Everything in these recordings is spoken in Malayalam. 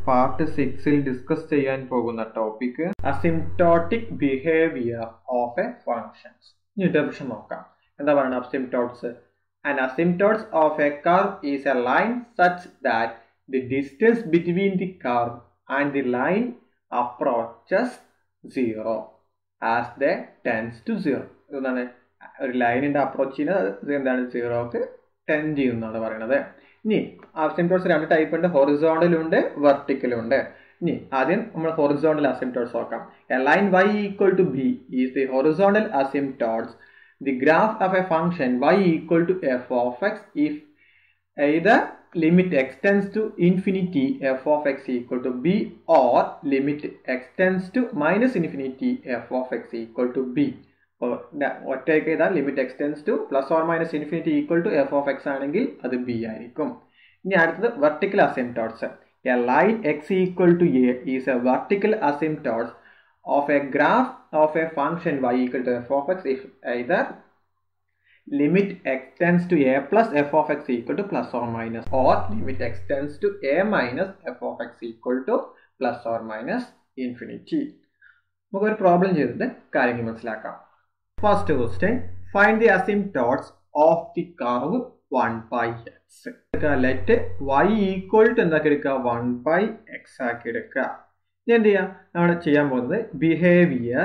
പാർട്ട് സിക്സിൽ ഡിസ്കസ് ചെയ്യാൻ പോകുന്ന topic asymptotic behaviour of a functions ഇനി ഡെഫിഷൻ നോക്കാം എന്താ പറയുന്നത് അസിംപ്റ്റോട്ട്സ് An asymptotes of a curve is a line such that the distance between the curve and the line approaches zero as they tends to zero. എന്താണ് ഒരു ലൈനിന്റെ അപ്രോച്ച് ചെയ്യുന്നത് എന്താണ് സീറോക്ക് ടെൻഡ് ചെയ്യുന്നതാണ് പറയുന്നത് ഇനി അസിംപ്റ്റോട്സ് രണ്ട് ടൈപ്പ് ഉണ്ട് ഹൊറിസോണ്ടലും ഉണ്ട് വെർട്ടിക്കലും ഉണ്ട് ഇനി ആദ്യം നമ്മൾ ഹൊറിസോണ്ടൽ അസിംപ്റ്റോട്സ് നോക്കാം a line y equal to b is the horizontal asymptotes the graph of a function y equal to f of x if either limit extends to infinity f of x equal to b or limit extends to minus infinity f of x equal to b ഒറ്റയ്ക്ക് ചെയ്താൽ limit x tends to plus or minus infinity equal to f of x ആണെങ്കിൽ അത് ബി ആയിരിക്കും ഇനി അടുത്തത് vertical asymptotes a line x equal to a is a vertical asymptotes of a graph of a function y equal to f of x if either limit extends to a plus f of x equal to plus or minus or limit extends to a minus f of x equal to plus or minus infinity നമുക്ക് ഒരു പ്രോബ്ലം ചെയ്തിട്ട് കാര്യങ്ങൾ മനസ്സിലാക്കാം first question find the asymptotes of the curve one by x let y equal to എന്താക്കി എടുക്കുക വൺ ബൈ എക്സ് ആക്കി എടുക്കുക ഇനി എന്ത് ചെയ്യാം നമ്മൾ ചെയ്യാൻ പോകുന്നത് behaviour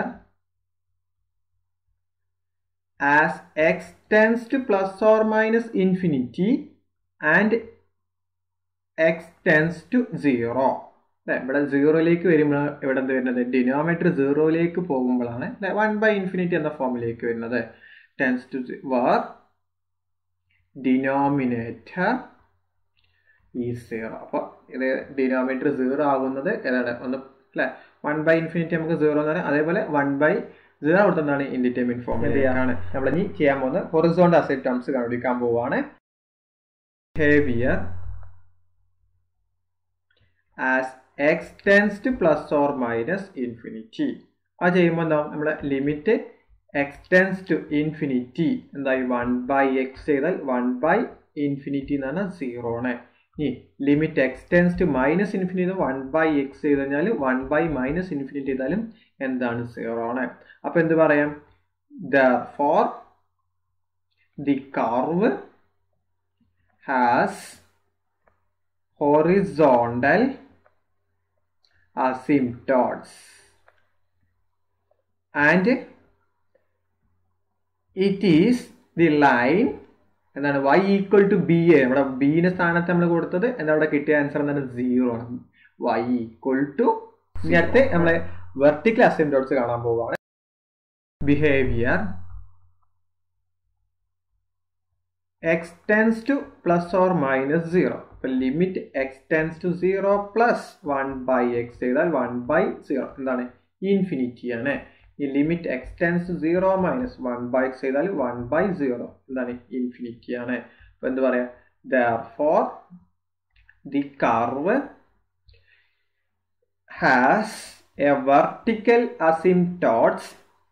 as x tends to plus or minus infinity and x tends to zero അല്ലെ ഇവിടെ സീറോയിലേക്ക് വരുമ്പോൾ ഇവിടെ എന്ത് വരുന്നത് ഡിനോമീറ്റർ സീറോയിലേക്ക് പോകുമ്പോഴാണ് അല്ലെ വൺ ബൈ ഇൻഫിനിറ്റി എന്ന ഫോമിലേക്ക് വരുന്നത് ടെൻസ് ടു വർ ഡിനോമിനേറ്റർ ഈ സീറോ അപ്പോൾ ഇത് ഡിനോമീറ്റർ സീറോ ആകുന്നത് ഏതാണ് ഒന്ന് അല്ലെ വൺ ബൈ ഇൻഫിനിറ്റി നമുക്ക് സീറോ എന്ന് പറയാം അതേപോലെ വൺ ബൈ സീറോ കൊടുത്താണ് ഇൻഡിറ്റർമിൻ ഫോമിലേക്കാണ് നമ്മൾ ഇനി ചെയ്യാൻ പോകുന്നത് ഹൊറിസോണ്ട് അസെപ്റ്റംസ് കണ്ടുപിടിക്കാൻ പോവുകയാണ് behaviour as x tends to plus or minus infinity അത് ചെയ്യുമ്പോൾ എന്താ നമ്മളെ limit x tends to infinity എന്തായി വൺ ബൈ എക്സ് ചെയ്താൽ വൺ ബൈ ഇൻഫിനിറ്റി എന്ന് പറഞ്ഞാൽ സീറോ ആണ് ഇനി limit x tends to minus infinity one by x ചെയ്ത് കഴിഞ്ഞാൽ വൺ ബൈ മൈനസ് ഇൻഫിനിറ്റി ചെയ്താലും എന്താണ് സീറോ ആണ് അപ്പൊ എന്ത് പറയാം therefore the curve has horizontal asymptotes and it is the line എന്താണ് വൈ ഈക്വൽ ടു ബി എ നമ്മുടെ ബിന്റെ സ്ഥാനത്ത് നമ്മൾ കൊടുത്തത് എന്താ അവിടെ കിട്ടിയ ആൻസർ എന്താണ് സീറോ ആണ് വൈ ഈക്വൽ ടു ഇനി അടുത്ത് നമ്മളെ വെർട്ടിക്കൽ അസിംപ്റ്റോട്സ് കാണാൻ പോവുകയാണ് behaviour x tends to plus or minus zero ഇപ്പൊ limit x tends to zero plus one by x ചെയ്താൽ വൺ ബൈ സീറോ എന്താണ് ഇൻഫിനിറ്റി ആണ് ഈ limit x tends zero minus one by x ചെയ്താൽ വൺ ബൈ സീറോ എന്താണ് ഇൻഫിനിറ്റി ആണ് അപ്പൊ എന്ത് പറയാ therefore the curve has a vertical asymptotes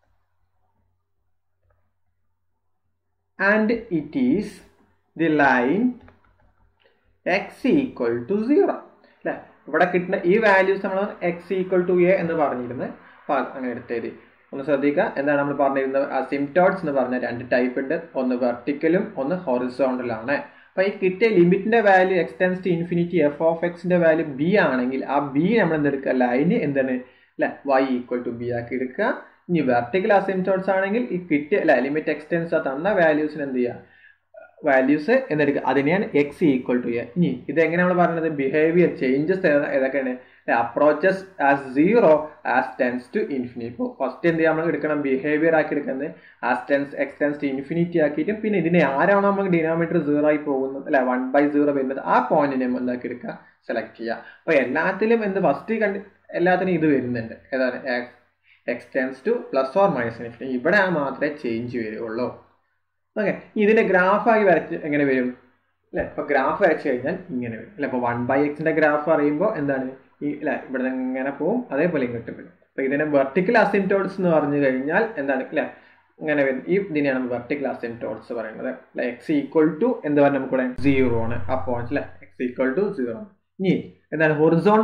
and it is the line x equal to zero അല്ലെ ഇവിടെ കിട്ടുന്ന ഈ വാല്യൂസ് നമ്മൾ എക്സ് ഈക്വൽ ടു എ എന്ന് പറഞ്ഞിരുന്നത് അപ്പൊ അങ്ങനെ എടുത്തേരി ഒന്ന് ശ്രദ്ധിക്കുക എന്താണ് നമ്മൾ പറഞ്ഞിരുന്നത് സിംറ്റോട്സ് എന്ന് പറഞ്ഞ രണ്ട് ടൈപ്പ് ഉണ്ട് ഒന്ന് വെർട്ടിക്കലും ഒന്ന് ഹൊറിസോണ്ടലാണ് അപ്പൊ ഈ കിട്ടിയ ലിമിറ്റിന്റെ value x tends to infinity f of എക്സിന്റെ വാല്യൂ ബി ആണെങ്കിൽ ആ ബി നമ്മൾ എന്തെടുക്കുക ലൈന് എന്താണ് അല്ലെ വൈ ഈക്വൽ ടു ബി ആക്കി എടുക്കുക ഇനി വെർട്ടിക്കൽ അസിംറ്റോട്സ് ആണെങ്കിൽ ഈ കിട്ടിയ അല്ലെ ലിമിറ്റ് എക്സ്റ്റെൻസ് തന്ന വാല്യൂസിന് എന്ത് ചെയ്യുക വാല്യൂസ് എന്നെടുക്കുക അതിനെയാണ് എക്സ് ഈക്വൽ ടു എ ഇനി ഇത് എങ്ങനെ നമ്മൾ പറയുന്നത് ബിഹേവിയർ ചേഞ്ചസ് ഏതൊക്കെയാണ് approaches as zero as tends to infinity ഇപ്പോൾ ഫസ്റ്റ് എന്ത് ചെയ്യാൻ നമ്മൾ എടുക്കണം ബിഹേവിയർ ആക്കി എടുക്കുന്നത് as tends x tends to infinity ആക്കിയിട്ട് പിന്നെ ഇതിനെ ആരാണോ നമുക്ക് ഡിനോമീറ്റർ സീറോ ആയി പോകുന്നത് അല്ലെ വൺ ബൈ സീറോ വരുന്നത് ആ പോയിന്റിനെ നമ്മൾ എന്താക്കി എടുക്കുക സെലക്ട് ചെയ്യുക അപ്പോൾ എല്ലാത്തിലും എന്ത് ഫസ്റ്റ് കണ്ട് എല്ലാത്തിനും ഇത് വരുന്നുണ്ട് ഏതാണ് x tends to plus or minus infinity ഇവിടെ മാത്രമേ ചേഞ്ച് വരുള്ളൂ ഓക്കെ ഇതിന്റെ ഗ്രാഫായി വരച്ച് എങ്ങനെ വരും അല്ലെ ഇപ്പൊ ഗ്രാഫ് വരച്ചു കഴിഞ്ഞാൽ ഇങ്ങനെ വരും അല്ലെ ഇപ്പൊ വൺ ബൈ എക്സിന്റെ ഗ്രാഫ് അറിയുമ്പോൾ എന്താണ് ഈ അല്ലെ ഇവിടെ ഇങ്ങനെ പോവും അതേപോലെ ഇങ്ങോട്ട് വരും അപ്പൊ ഇതിനെ വെർട്ടിക്കൽ അസിംറ്റോട്സ് എന്ന് പറഞ്ഞു കഴിഞ്ഞാൽ എന്താണ് അല്ലെ ഇങ്ങനെ വരും ഈ ഇതിനെയാണ് വെർട്ടിക്കൽ അസിംറ്റോട്സ് പറയുന്നത് അല്ലെ എക്സ് ഈക്വൽ ടു എന്ത് പറഞ്ഞാൽ നമുക്കിവിടെ സീറോ ആണ് ആ പോയിന്റ് അല്ലെ എക്സ് ഈക്വൽ ടു സീറോ ഇനി എന്താണ് ഹൊറിസോണ്ടൽ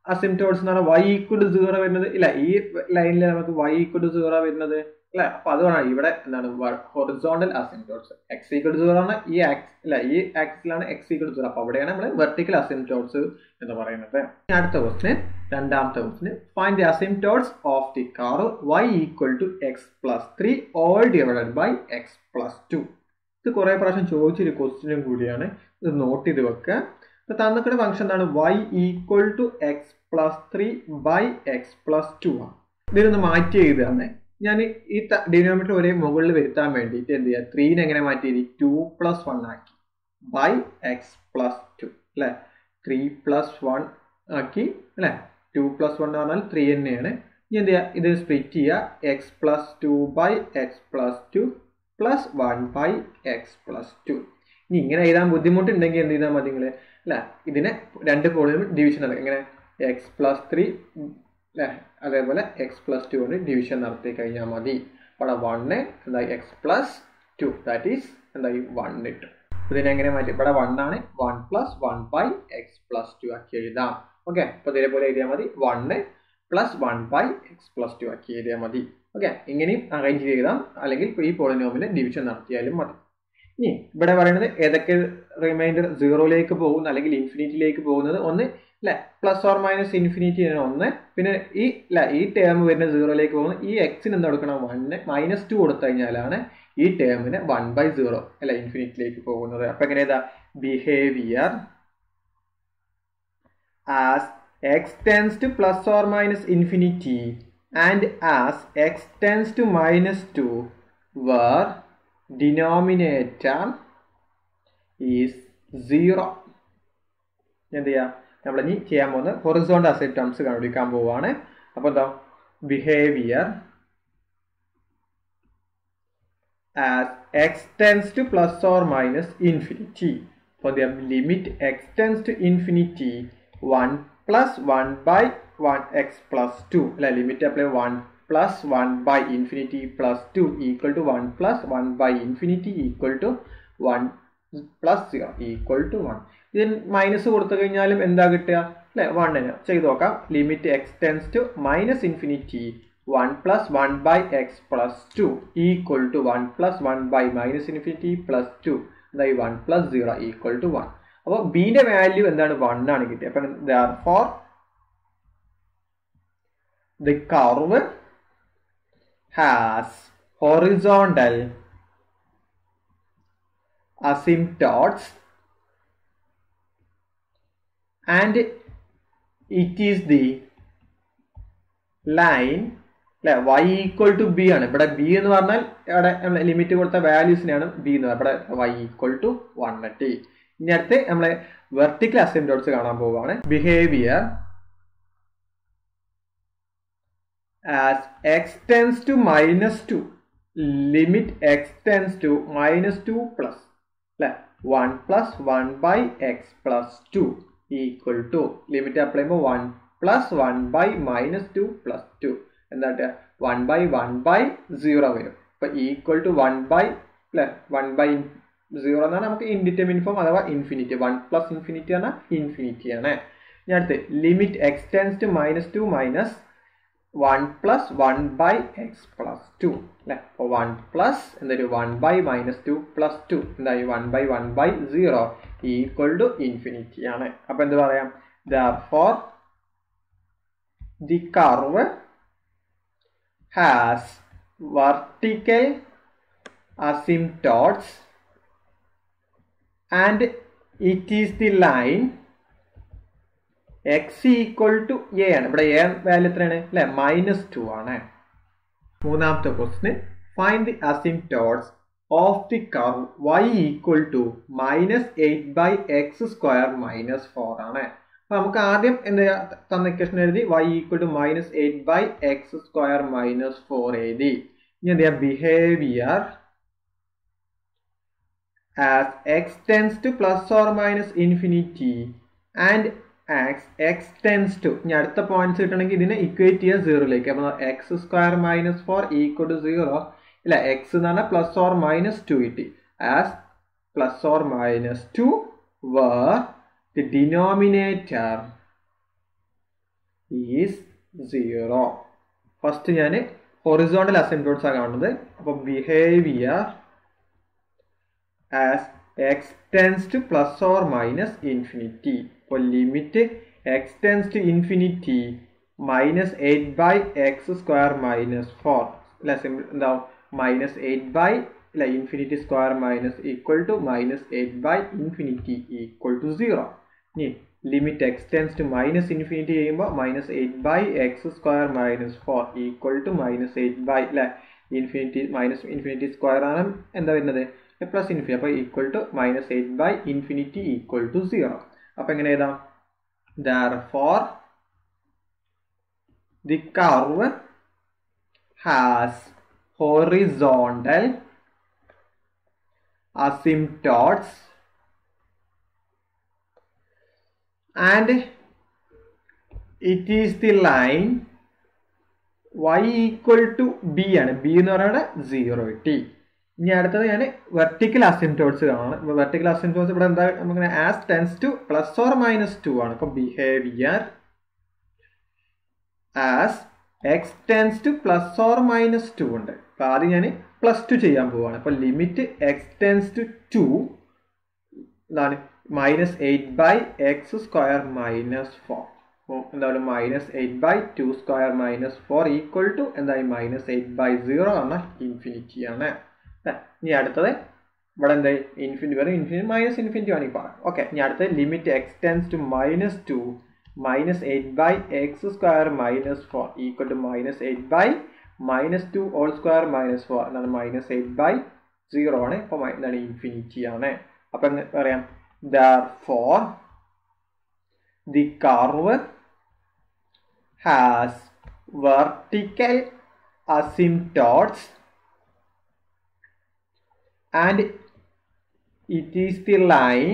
അസിംറ്റോട്സ് എന്ന് പറഞ്ഞാൽ വൈ ഈക്വൽ ടു സീറോ വരുന്നത് ഇല്ല ഈ ലൈനിൽ നമുക്ക് വൈ ഈക്വൽ ടു സീറോ വരുന്നത് അല്ലെ അപ്പൊ അതുകൊണ്ടാണ് ഇവിടെ എന്താണ് horizontal asymptotes x equal to zero ആണ് ഈ ആക്സ് ഇല്ല ഈ ആക്സിലാണ് എക്സ് ഈക്വൽ ടു സീറോ അപ്പൊ അവിടെയാണ് നമ്മൾ വെർട്ടിക്കൽ അസിംറ്റോട്സ് എന്ന് പറയുന്നത് അടുത്ത ക്വസ്റ്റിന് രണ്ടാമത്തെ ക്വസ്റ്റിന് find the asymptotes of the curve y equal to x plus three all divided by x plus two ഇത് കുറെ പ്രാവശ്യം ചോദിച്ചൊരു ക്വസ്റ്റിനും കൂടിയാണ് ഇത് നോട്ട് ചെയ്ത് വെക്കുക തന്നിക്കുന്ന ഫംഗ്ഷൻ എന്താണ് y equal to x plus three by x plus two ആണ് ഇതിനൊന്ന് മാറ്റി എഴുതുകയാണ് ഞാൻ ഈ ഡിനോമീറ്റർ ഒരേ മുകളിൽ വരുത്താൻ വേണ്ടിയിട്ട് എന്ത് ചെയ്യുക ത്രീനെ എങ്ങനെ മാറ്റി ടു പ്ലസ് വൺ ആക്കി ബൈ എക്സ് പ്ലസ് ടു അല്ലെ ത്രീ പ്ലസ് വൺ ആക്കി അല്ലെ ടു പ്ലസ് വൺ എന്ന് പറഞ്ഞാൽ ത്രീ തന്നെയാണ് ഇനി എന്ത് ചെയ്യുക ഇത് സ്പ്ലിറ്റ് ചെയ്യുക x plus two by x plus two plus one by x plus two ഇനി ഇങ്ങനെ എഴുതാൻ ബുദ്ധിമുട്ടുണ്ടെങ്കിൽ എന്ത് ചെയ്താൽ മതി നിങ്ങൾ അല്ല ഇതിനെ രണ്ട് കോളിലും ഡിവിഷൻ നടക്കും എങ്ങനെ എക്സ് പ്ലസ് ത്രീ അല്ലേ അതേപോലെ എക്സ് പ്ലസ് ടു കൊണ്ട് ഡിവിഷൻ നടത്തി കഴിഞ്ഞാൽ മതി അവിടെ വണ്ണ് എന്തായി x plus two that is എന്തായി വൺ കിട്ടും ഇതിനെ എങ്ങനെ മാറ്റി ഇവിടെ വൺ ആണ് one plus one by x plus two ആക്കി എഴുതാം ഓക്കെ അപ്പോൾ ഇതേപോലെ എഴുതിയാൽ മതി one plus one by x plus two ആക്കി എഴുതിയാൽ മതി ഓക്കെ ഇങ്ങനെയും അറേഞ്ച് ചെയ്താം അല്ലെങ്കിൽ ഈ പോളിനോമിനെ ഡിവിഷൻ നടത്തിയാലും മതി ഇനി ഇവിടെ പറയുന്നത് ഏതൊക്കെ റിമൈൻഡർ സീറോയിലേക്ക് പോകുന്നു അല്ലെങ്കിൽ ഇൻഫിനിറ്റിയിലേക്ക് പോകുന്നത് ഒന്ന് അല്ലെ പ്ലസ് ഓർ മൈനസ് ഇൻഫിനിറ്റി ഒന്ന് പിന്നെ ഈ അല്ല ഈ ടേം വരുന്ന സീറോയിലേക്ക് പോകുന്നത് ഈ എക്സിന് എന്ത് കൊടുക്കണം വണ്ണ് മൈനസ് ടു കൊടുത്തു കഴിഞ്ഞാലാണ് ഈ ടേമിന് വൺ ബൈ സീറോ അല്ല ഇൻഫിനിറ്റിയിലേക്ക് പോകുന്നത് അപ്പൊ എങ്ങനെ ഏതാ behaviour as x tends to plus or minus infinity and as x tends to minus two where denominator is zero എന്ത് ചെയ്യാം നമ്മൾ ഇനി ചെയ്യാൻ പോകുന്നത് ഹൊറിസോണ്ട് അസെറ്റ് ടേംസ് കണ്ടുപിടിക്കാൻ പോവുകയാണ് അപ്പോൾ എന്താ behaviour as x tends to plus or minus infinity അപ്പോൾ the limit x tends to infinity one plus one by one x plus two അല്ല limit apply one plus one by infinity plus two equal to one plus one by infinity equal to one plus zero equal to one ഇതിന് മൈനസ് കൊടുത്തു കഴിഞ്ഞാലും എന്താ കിട്ടുക അല്ലെ വണ്ണിന് ചെയ്ത് നോക്കാം limit x tends to minus infinity one plus one by x plus two equal to one plus one by minus infinity plus two എന്തായി one plus zero equal to one അപ്പോൾ ബിന്റെ വാല്യൂ എന്താണ് വൺ ആണ് കിട്ടിയത് അപ്പം for the curve has horizontal asymptotes and it is the line അല്ലെ y ഈക്വൽ ടു ബി ആണ് ഇവിടെ ബി എന്ന് പറഞ്ഞാൽ ഇവിടെ ലിമിറ്റ് കൊടുത്ത വാല്യൂസിനെയാണ് ബി എന്ന് പറയുന്നത് ഇവിടെ y ഈക്വൽ ടു വൺ ടി ഇനി അടുത്ത് നമ്മളെ വെർട്ടിക്കൽ അസിംറ്റോട്സ് കാണാൻ പോവുകയാണ് behaviour as x tends to minus two limit x tends to minus two plus അല്ലെ one plus one by x plus two equal to limit apply ചെയ്യുമ്പോൾ one plus one by minus two plus two എന്താ one by one by zero വരും ഇപ്പൊ ഈക്വൽ ടു വൺ ബൈ അല്ലെ വൺ ബൈ സീറോ എന്നാണ് നമുക്ക് ഇൻഡിറ്റർമിൻ ഫോം അഥവാ ഇൻഫിനിറ്റി വൺ പ്ലസ് ഇൻഫിനിറ്റി ആണ് ഇൻഫിനിറ്റി ആണ് ഇനി അടുത്ത് limit x tends to minus two minus one plus one by x plus two അല്ലെ അപ്പോൾ വൺ പ്ലസ് എന്തൊരു one by minus two plus two എന്തായി one by one by zero equal to infinity ആണ് അപ്പൊ എന്ത് പറയാം for the curve has vertical asymptotes and it is the line x equal to a ആണ് ഇവിടെ എ വാല്യൂ എത്രയാണ് അല്ലെ മൈനസ് ടു ആണ് മൂന്നാമത്തെ ക്വസ്റ്റിന് find the asymptotes of the curve y equal to minus eight by x square minus four ആണ് അപ്പൊ നമുക്ക് ആദ്യം എന്താ തന്ന ഇക്വേഷൻ എഴുതി y equal to minus eight by x square minus four എഴുതി ഇനി എന്താ behaviour as x tends to plus or minus infinity and x x tends to ഇനി അടുത്ത പോയിന്റ്സ് കിട്ടണമെങ്കിൽ ഇതിനെ ഇക്വേറ്റ് ചെയ്യുക സീറോയിലേക്ക് അപ്പോൾ x square minus four equal to zero ഇല്ല എക്സ് എന്ന് പറഞ്ഞാൽ പ്ലസ് ഓർ മൈനസ് ടു കിട്ടി as plus or minus two where the denominator is zero first ഞാൻ ഹൊറിസോണ്ടൽ അസിംപ്റ്റോട്സ് ആണ് കാണുന്നത് അപ്പോൾ behaviour as x tends to plus or minus infinity അപ്പോൾ limit x tends to infinity minus eight by x square minus four അല്ല സിമ്പിൾ എന്താവും മൈനസ് എയ്റ്റ് ബൈ അല്ല infinity square minus equal to minus eight by infinity equal to zero ഇനി limit x tends to minus infinity ചെയ്യുമ്പോൾ minus eight by x square minus four equal to minus eight by അല്ലെ ഇൻഫിനിറ്റി മൈനസ് ഇൻഫിനിറ്റി സ്ക്വയർ ആണ് എന്താ വരുന്നത് പ്ലസ് ഇൻഫിനിറ്റി അപ്പോൾ equal to minus eight by infinity equal to zero അപ്പോൾ എങ്ങനെ എഴുതാം therefore the curve has horizontal asymptotes and it is the line y equal to b ആണ് b എന്ന് പറയുന്നത് സീറോ ടി ഇനി അടുത്തത് ഞാൻ വെർട്ടിക്കൽ അസിംറ്റോട്സ് കാണണം വെർട്ടിക്കൽ അസിംറ്റോട്സ് ഇവിടെ എന്താ നമുക്ക് as tends to plus or minus two ആണ് അപ്പൊ behaviour as x tends to plus or minus two ഉണ്ട് അപ്പൊ ആദ്യം ഞാൻ പ്ലസ് ടു ചെയ്യാൻ പോവാണ് അപ്പൊ limit x tends to two എന്താണ് minus eight by x square minus four എന്താണ് minus eight by two square minus four equal to എന്തായി മൈനസ് എയ്റ്റ് ബൈ സീറോ എന്ന ഇൻഫിനിറ്റി ആണ് ഇനി അടുത്തത് ഇവിടെ എന്താ ഇൻഫിനിറ്റി വരും ഇൻഫിനിറ്റി മൈനസ് ഇൻഫിനിറ്റി വേണമെങ്കിൽ പറയാം ഓക്കെ ഇനി അടുത്തത് limit x tends to minus two minus eight by x square minus four equal to minus eight by minus two all square minus four എന്താണ് മൈനസ് എയ്റ്റ് ബൈ സീറോ ആണ് അപ്പോൾ എന്താണ് ഇൻഫിനിറ്റി ആണ് അപ്പം എങ്ങനെ പറയാം therefore the curve has vertical asymptotes and it is the line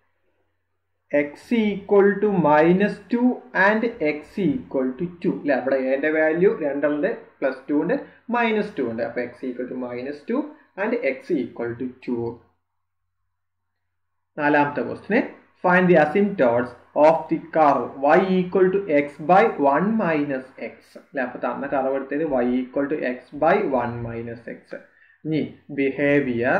x equal to minus 2 and x equal to 2 അല്ലെ അവിടെ എൻ്റെ വാല്യൂ രണ്ടുണ്ട് പ്ലസ് ടു ഉണ്ട് മൈനസ് ടു ഉണ്ട് അപ്പോൾ x equal to minus two and x equal to two നാലാമത്തെ ക്വസ്റ്റിന് find the asymptotes of the curve y equal to x by one minus x അല്ലെ അപ്പോൾ തന്ന കർവ് എടുത്തത് y equal to x by one minus x ഇനി behaviour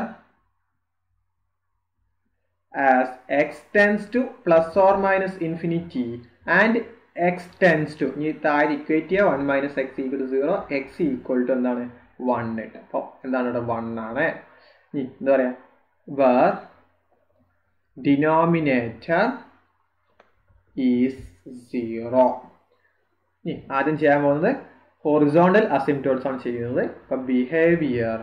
as x tends to plus or minus infinity and x tends to ഇനി താഴെ ഇക്വേറ്റ് ചെയ്യുക one minus x equal to zero x equal to എന്താണ് വൺ ഇട്ട് അപ്പോൾ എന്താണ് ഇവിടെ വൺ ആണ് ഇനി എന്താ പറയുക വേർ ഡിനോമിനേറ്റർ ഈസ് സീറോ ഇനി ആദ്യം ചെയ്യാൻ പോകുന്നത് ഹോറിസോണ്ടൽ അസിംറ്റോട്സ് ആണ് ചെയ്യുന്നത് അപ്പം behaviour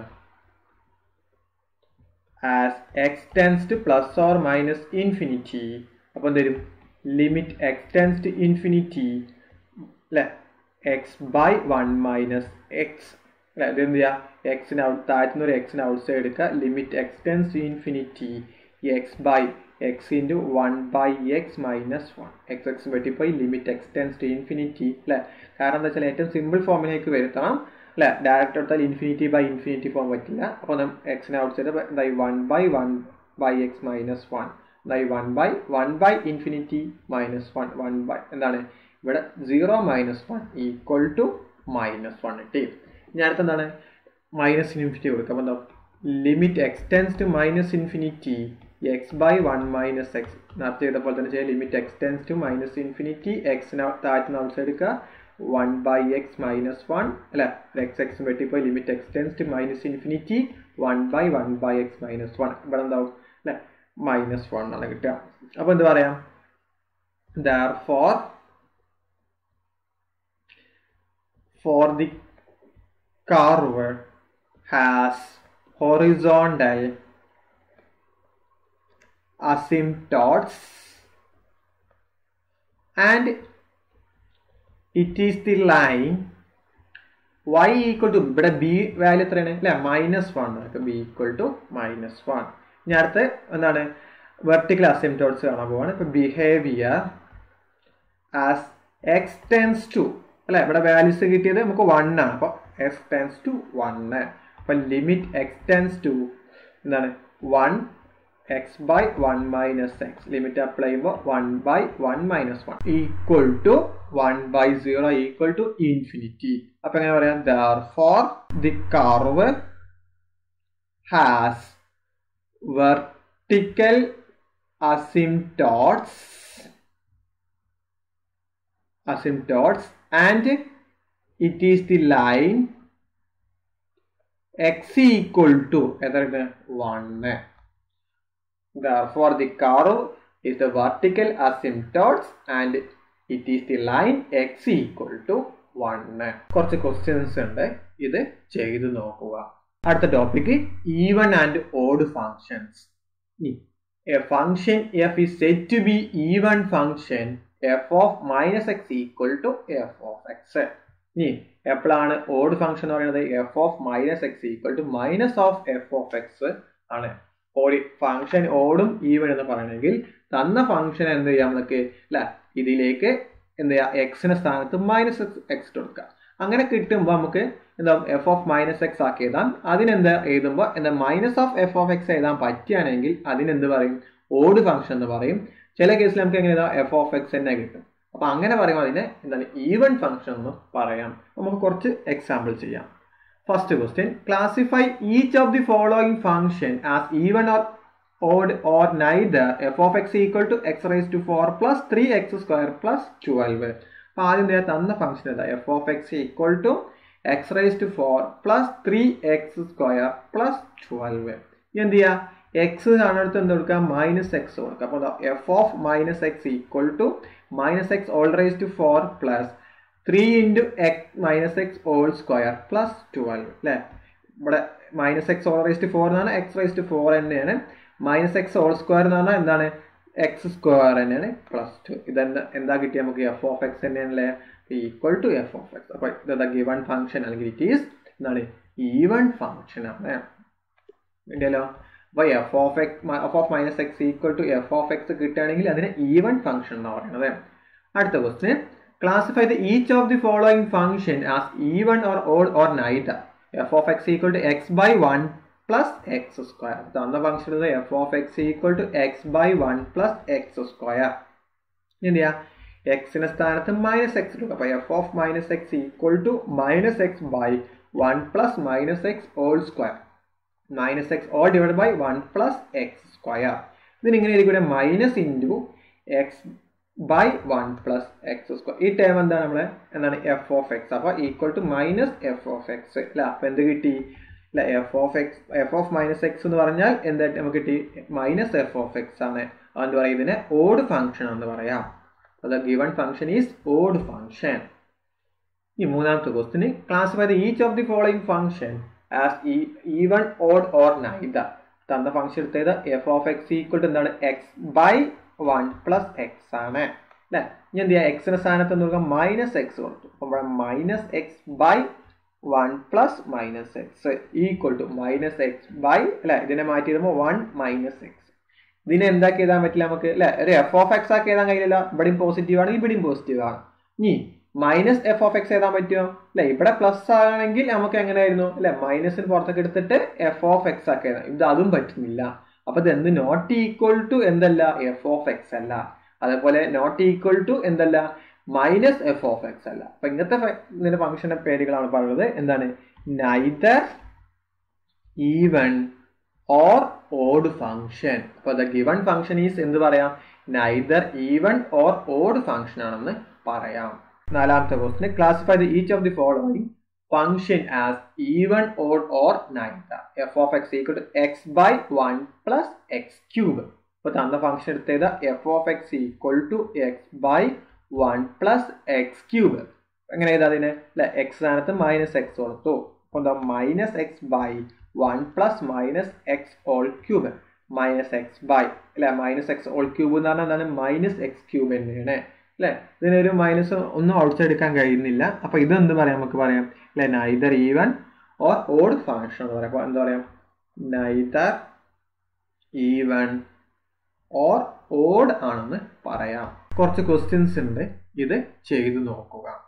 as x tends to plus or minus infinity അപ്പോൾ എന്തരും limit x tends to infinity അല്ലെ x by one minus x അല്ലെ ഇത് എന്ത് ചെയ്യുക എക്സിന് ഔട്ട് താഴ്ത്തുന്ന ഒരു എക്സിന് ഔട്ട് സൈഡ് എടുക്കുക limit x tends to infinity x by x into one by x minus one x x വെട്ടിപ്പോയി limit x tends to infinity അല്ലേ കാരണം എന്താ വെച്ചാൽ ഏറ്റവും സിമ്പിൾ ഫോമിലേക്ക് വരുത്തണം അല്ലേ ഡയറക്റ്റ് എടുത്താൽ ഇൻഫിനിറ്റി ബൈ ഇൻഫിനിറ്റി ഫോം പറ്റില്ല അപ്പോൾ നാം എക്സിനെ ഔട്ട് സൈഡ് എന്തായി one by one by x minus one എന്തായി one by one by infinity minus one one by എന്താണ് ഇവിടെ zero minus one equal to minus one കിട്ടി ഇനി അടുത്ത എന്താണ് മൈനസ് ഇൻഫിനിറ്റി കൊടുക്കുക അപ്പോൾ എന്താ limit x tends to minus infinity x by one minus x നേരത്തെ ചെയ്ത പോലെ തന്നെ ചെയ്യാം limit x tends to minus infinity എക്സിന് താഴ്ത്തുന്ന ഔട്ട് സൈഡ് എടുക്കുക one by x minus one അല്ല എക്സ് എക്സ് വെട്ടിപ്പോയി limit x tends to minus infinity one by one by x minus one ഇവിടെ എന്താവും അല്ലെ മൈനസ് വൺ ആണ് കിട്ടുക അപ്പോൾ എന്ത് പറയാം therefore for the curve has horizontal asymptotes and it is the line y equal to ഇവിടെ ബി വാല്യൂ എത്രയാണ് അല്ലെ മൈനസ് വൺ ആണ് b equal to minus one ഇനി അടുത്ത് എന്താണ് വെർട്ടിക്കൽ അസിംറ്റോട്സ് കാണാൻ പോവാണ് ഇപ്പൊ behaviour as x tends to അല്ലെ ഇവിടെ വാല്യൂസ് കിട്ടിയത് നമുക്ക് വൺ ആണ് അപ്പോൾ എക്സ് ടെൻസ് ടു വൺ അപ്പൊ ലിമിറ്റ് എക്സ് ടെൻസ് ടു എന്താണ് one x by one minus x limit apply ചെയ്യുമ്പോൾ one by one minus one equal to one by zero equal to infinity അപ്പൊ എങ്ങനെ പറയാം therefore the curve has vertical asymptotes asymptotes and it is the line x equal to എത്രയാണ് 1 therefore the curve is the vertical asymptotes and it is the line x equal to 1 കുറച്ച് ക്വസ്റ്റ്യൻസ് ഉണ്ട് ഇത് ചെയ്തു നോക്കുക അടുത്ത topic even and odd functions a function f is said to be even function f of minus x equal to f of x ഇനി എപ്പോഴാണ് ഓഡ് ഫംഗ്ഷൻ എന്ന് പറയുന്നത് f of minus x equal to minus of f of x ആണ് ഒരു ഫംഗ്ഷൻ ഓടും ഈവൻ എന്ന് പറയണമെങ്കിൽ തന്ന ഫംഗ്ഷൻ എന്ത് ചെയ്യാം നമുക്ക് അല്ല ഇതിലേക്ക് എന്ത് ചെയ്യാം എക്സിന്റെ സ്ഥാനത്ത് മൈനസ് എക്സ് എക്സ് കൊടുക്കുക അങ്ങനെ കിട്ടുമ്പോൾ നമുക്ക് എന്താ എഫ് ഓഫ് മൈനസ് എക്സ് ആക്കി എഴുതാം അതിനെന്താ എഴുതുമ്പോൾ എന്താ minus of f of x എഴുതാൻ പറ്റുകയാണെങ്കിൽ അതിനെന്ത് പറയും ഓഡ് ഫംഗ്ഷൻ എന്ന് പറയും ചില കേസിൽ നമുക്ക് എങ്ങനെ എഴുതാം എഫ് ഓഫ് എക്സ് തന്നെ കിട്ടും അപ്പൊ അങ്ങനെ പറയുമ്പോൾ അതിനെ എന്താണ് ഈവൻ ഫംഗ്ഷൻ എന്ന് പറയാം നമുക്ക് കുറച്ച് എക്സാമ്പിൾ ചെയ്യാം first question classify each of the following function as even or odd or neither f of x equal to x raised to 4 plus 3x square plus 12 അപ്പൊ ആദ്യം എന്താ തന്ന ഫംഗ്ഷൻ എന്താ f of x equal to x raise to four plus three x square plus twelve എന്ത് ചെയ്യാ എക്സ് കാണടുത്ത് എന്ത് കൊടുക്കുക മൈനസ് എക്സ് കൊടുക്കുക അപ്പോൾ f of minus x equal to minus x whole raise to four plus three into x minus x whole square plus twelve അല്ലേ ഇവിടെ minus x whole raise to four എന്നാണ് എക്സ് റൈസ് ടു ഫോർ തന്നെയാണ് മൈനസ് എക്സ് ഹോൾ സ്ക്വയർ എന്ന് പറഞ്ഞാൽ എന്താണ് എക്സ് സ്ക്വയർ തന്നെയാണ് പ്ലസ് ടു ഇതെന്താ എന്താ കിട്ടിയ നമുക്ക് എഫ് ഓഫ് എക്സ് തന്നെയാണല്ലേ equal to f of x അപ്പൊ ഇതെന്താ ഗിവൺ ഫംഗ്ഷൻ അല്ലെങ്കിൽ ഇറ്റ് ഈസ് എന്താണ് ഈവൺ ഫംഗ്ഷൻ ആണ് ഉണ്ടല്ലോ അപ്പൊ f of x f of minus x equal to f of x കിട്ടുകയാണെങ്കിൽ അതിന് ഈവൺ ഫംഗ്ഷൻ എന്നാണ് പറയുന്നത് അടുത്ത question classify the each of the following function as even or odd or neither f of x equal to x by one plus x square തന്ന function f of x equal to x by one plus x square എന്ത് ചെയ്യാ എക്സിന്റെ സ്ഥാനത്ത് മൈനസ് എക്സ് എടുക്കും അപ്പൊ f of minus x equal to minus x by one plus minus x whole square minus x whole divide by one plus x square ഇതിനിങ്ങനെ ഇരിക്കൂടെ minus into x by one plus x square ഈ ടേം എന്താണ് നമ്മളെ എന്താണ് എഫ് ഓഫ് എക്സ് അപ്പൊ equal to minus f of x അല്ല അപ്പൊ എന്ത് കിട്ടി അല്ല f of x f of minus x എന്ന് പറഞ്ഞാൽ എന്തായിട്ട് നമുക്ക് കിട്ടി മൈനസ് എഫ് ഓഫ് എക്സ് ആണ് അതെന്ത് പറയാം ഇതിനെ ഓഡ് ഫംഗ്ഷൻ എന്ന് പറയാം അത് given function is odd function ഈ മൂന്നാമത്തെ question classify the each of the following function as even odd or neither തന്ന ഫംഗ്ഷൻ എടുത്തത് f of x equal to എന്താണ് x by one plus x ആണ് അല്ലെ ഇനി എന്ത് ചെയ്യാം എക്സിന്റെ സ്ഥാനത്ത് എന്ന് പറയുക മൈനസ് എക്സ് കൊടുത്തു അപ്പോൾ ഇവിടെ minus x by one plus minus x equal to minus x by അല്ലെ ഇതിനെ മാറ്റി ഇടുമ്പോൾ വൺ മൈനസ് എക്സ് ഇതിനെ എന്താക്കി എഴുതാൻ പറ്റില്ല നമുക്ക് അല്ലെ ഒരു എഫ് ഓഫ് എക്സ് ആക്കി എഴുതാൻ കഴിയില്ല ഇവിടെയും പോസിറ്റീവ് ആണ് ഇവിടെയും പോസിറ്റീവ് ആണ് ഇനി മൈനസ് എഫ് ഓഫ് എക്സ് എഴുതാൻ പറ്റുമോ അല്ലെ ഇവിടെ പ്ലസ് ആണെങ്കിൽ നമുക്ക് എങ്ങനെയായിരുന്നു അല്ലെ മൈനസിന് പുറത്തേക്ക് എടുത്തിട്ട് എഫ് ഓഫ് എക്സ് ആക്കി എഴുതാം ഇത് അതും പറ്റുന്നില്ല അപ്പൊ ഇത് എന്ത് നോട്ട് ഈക്വൽ ടു എന്തല്ല എഫ് ഓഫ് എക്സ് അല്ല അതേപോലെ നോട്ട് ഈക്വൽ ടു എന്തല്ല മൈനസ് എഫ് ഓഫ് എക്സ് അല്ല അപ്പൊ ഇങ്ങനത്തെ ഇതിന്റെ ഫംഗ്ഷന്റെ പേരുകളാണ് പറയുന്നത് എന്താണ് neither even or odd function അപ്പൊ ദ ഗിവൺ ഫംഗ്ഷൻ ഈസ് എന്ത് പറയാം neither even or odd function ആണെന്ന് പറയാം നാലാമത്തെ question classify the each of the following function as even odd or neither f of x equal to x by one plus x cube ഇപ്പൊ തന്ന ഫംഗ്ഷൻ എടുത്തത് f of x equal to x by one plus x cube എങ്ങനെ ചെയ്താൽ അതിന് അല്ലെ എക്സ് സ്ഥാനത്ത് മൈനസ് എക്സ് കൊടുത്തു അപ്പൊ എന്താ minus x by one plus minus x whole cube minus x by അല്ലെ മൈനസ് എക്സ് ഓൾ ക്യൂബ് എന്ന് പറഞ്ഞാൽ എന്താണ് മൈനസ് എക്സ് ക്യൂബ് തന്നെയാണ് അല്ലെ ഇതിനൊരു മൈനസ് ഒന്നും ഔട്ട്സൈഡ് കഴിയുന്നില്ല അപ്പൊ ഇത് എന്ത് പറയാം നമുക്ക് പറയാം അല്ലെ neither even or odd function എന്ന് പറയാം അപ്പൊ എന്താ പറയാം നൈദർ ഈവൻ ഓർ ഓഡ് ആണെന്ന് പറയാം കുറച്ച് ക്വസ്റ്റ്യൻസ് ഉണ്ട് ഇത് ചെയ്തു നോക്കുക